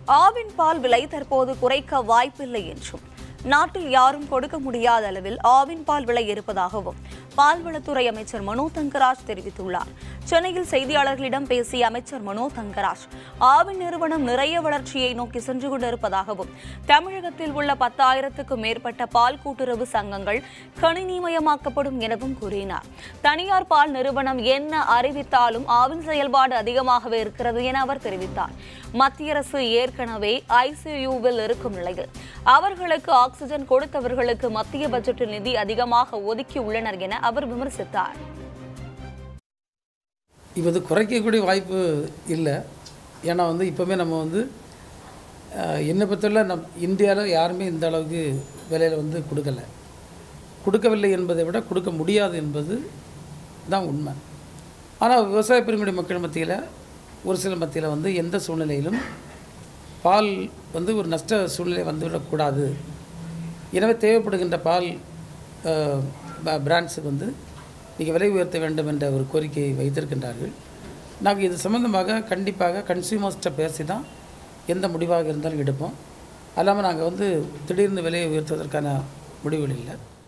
ஆவின் பால் விலை தற்போது குறைக்க வாய்ப்பில்லை என்றும் நாட்டில் யாரும் கொடுக்க முடியாத அளவில் ஆவின் பால் விலை இருப்பதாகவும் பால்வளத்துறை அமைச்சர் மனோ தங்கராஜ் தெரிவித்துள்ளார் சென்னையில் செய்தியாளர்களிடம் பேசிய அமைச்சர் மனோ தங்கராஜ் ஆவின் நிறுவனம் நிறைய வளர்ச்சியை நோக்கி சென்று கொண்டிருப்பதாகவும் தமிழகத்தில் உள்ள பத்தாயிரத்துக்கும் மேற்பட்ட பால் கூட்டுறவு சங்கங்கள் கணினிமயமாக்கப்படும் எனவும் கூறினார் தனியார் பால் நிறுவனம் என்ன அறிவித்தாலும் ஆவின் செயல்பாடு அதிகமாகவே இருக்கிறது என அவர் தெரிவித்தார் மத்திய அரசு ஏற்கனவே ஐசியூவில் இருக்கும் நிலையில் அவர்களுக்கு ஆக்சிஜன் கொடுத்தவர்களுக்கு மத்திய பட்ஜெட்டில் நிதி அதிகமாக ஒதுக்கி உள்ளனர் என அவர் விமர்சித்தார் இப்போ இது குறைக்கக்கூடிய வாய்ப்பு இல்லை ஏன்னா வந்து இப்போவுமே நம்ம வந்து அஹ், என்னை பொறுத்தவரை நம் இந்தியாவில் யாருமே இந்த அளவுக்கு விலையில் வந்து கொடுக்கல கொடுக்கவில்லை என்பதை விட கொடுக்க முடியாது என்பது தான் உண்மை ஆனால் விவசாய பெருங்குடி மக்கள் மத்தியில் ஒரு சில மத்தியில் வந்து எந்த சூழ்நிலையிலும் பால் வந்து ஒரு நஷ்ட சூழ்நிலை வந்துவிடக்கூடாது எனவே தேவைப்படுகின்ற பால் பிராண்ட்ஸுக்கு வந்து நீங்கள் விலை உயர்த்த வேண்டும் என்ற ஒரு கோரிக்கையை வைத்திருக்கின்றார்கள் நாங்கள் இது சம்பந்தமாக கண்டிப்பாக கன்சியூமர்ஸ்ட்டை பேசி தான் எந்த முடிவாக இருந்தாலும் எடுப்போம் அல்லாமல் நாங்கள் வந்து திடீர்னு விலையை உயர்த்துவதற்கான முடிவுகள் இல்லை